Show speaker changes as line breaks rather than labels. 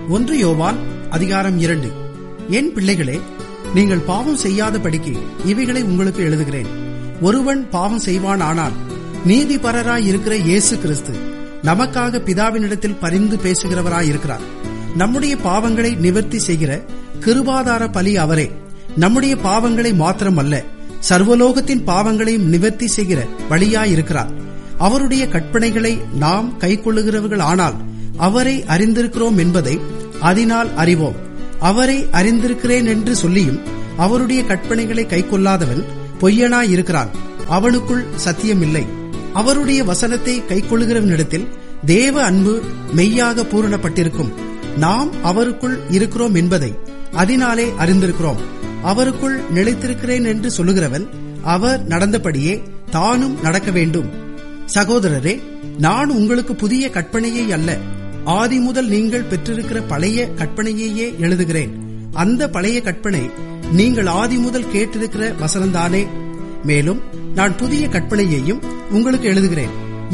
ஒன்று யோவான் அதிகாரம் இரண்டு என் பிள்ளைகளே நீங்கள் பாவம் செய்யாதபடிக்கு இவைகளை உங்களுக்கு எழுதுகிறேன் ஒருவன் பாவம் செய்வான் ஆனால் நீதிபரராய் இருக்கிற இயேசு கிறிஸ்து நமக்காக பிதாவினிடத்தில் பரிந்து பேசுகிறவராய் இருக்கிறார் நம்முடைய பாவங்களை நிவர்த்தி செய்கிற கிருபாதார பலி அவரே நம்முடைய பாவங்களை மாத்திரமல்ல சர்வலோகத்தின் பாவங்களையும் நிவர்த்தி செய்கிற வழியாயிருக்கிறார் அவருடைய கற்பனைகளை நாம் கைக்கொள்ளுகிறவர்கள் ஆனால் அவரை அறிந்திருக்கிறோம் என்பதை அதனால் அறிவோம் அவரை அறிந்திருக்கிறேன் என்று சொல்லியும் அவருடைய கற்பனைகளை கைக்கொள்ளாதவன் பொய்யனாயிருக்கிறான் அவனுக்குள் சத்தியமில்லை அவருடைய வசனத்தை கைக்கொள்ளுகிறவனிடத்தில் தேவ அன்பு மெய்யாக பூரணப்பட்டிருக்கும் நாம் அவருக்குள் இருக்கிறோம் என்பதை அதனாலே அறிந்திருக்கிறோம் அவருக்குள் நிலைத்திருக்கிறேன் என்று சொல்லுகிறவன் அவர் நடந்தபடியே தானும் நடக்க வேண்டும் சகோதரரே நான் உங்களுக்கு புதிய கற்பனையை அல்ல ஆதி முதல் நீங்கள் பெற்றிருக்கிற பழைய கற்பனையையே எழுதுகிறேன் அந்த பழைய கற்பனை நீங்கள் ஆதி முதல் கேட்டிருக்கிற வசனம்தானே மேலும் நான் புதிய கற்பனையையும் உங்களுக்கு எழுதுகிறேன்